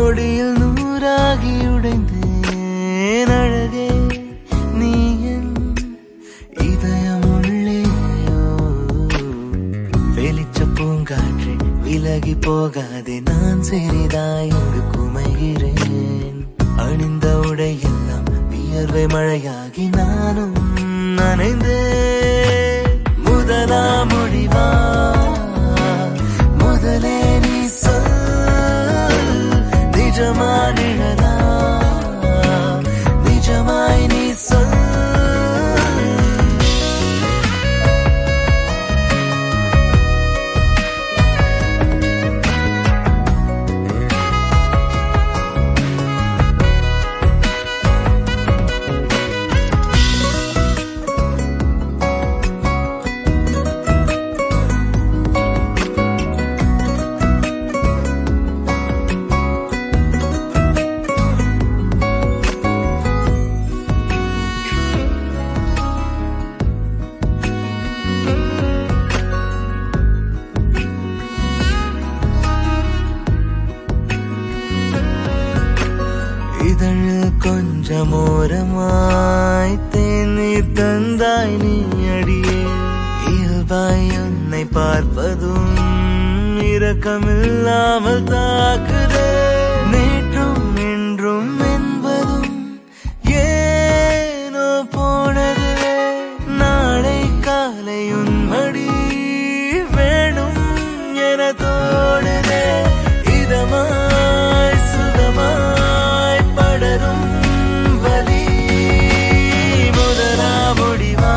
நொடியில் நூறாகி உடைந்தேன் அழகே நீ என் இதயம் உள்ளேயோ வெளிச்ச பூங்காற்று விலகி போகாதே நான் சிறிதாய் இங்கு குமைகிறேன் அணிந்த உடையெல்லாம் வியர்வை மழையாகி நானும் நனைந்தேன் முதலா முடிவா முதலே நீ சொல் நிஜமா நிழலா நிஜமாய் நீ சொல் இதழில் கொஞ்சம் ஓரமாய் தேநீர் தந்தாய் நீ அடியே இயல்பாய் உன்னை பார்ப்பதும் இரக்கமில்லாமல் தாக்குதே நேற்றும் இன்றும் என்பதும் ஏனோ போனதுவே நாளை காலை உன் மடி வேணும் என தோணுதே இதமாய் சுகமாய் படரும் வலி முதலா முடிவா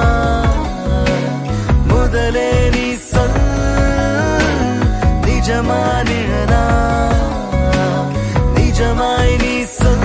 முதலே நீ சொல் நிஜமா நிழலா நிஜமாய் நீ சொல்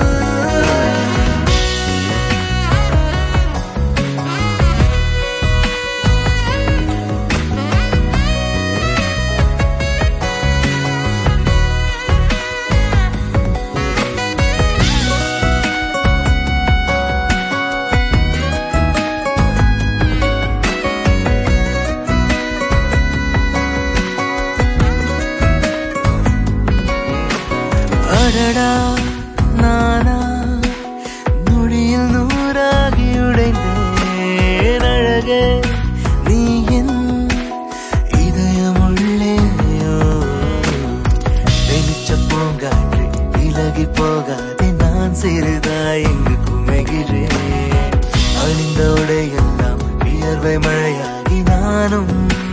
அடடா நானா நொடியில் நூறாகி உடைந்தேன் அழகே நீ என் இதயம் உள்ளேயோ வெளிச்ச பூங்காற்று விலகி போகாதே நான் சிறிதாய் இங்கு குமைகிறேன் அணிந்த உடையெல்லாம் வியர்வை மழையாகி நானும்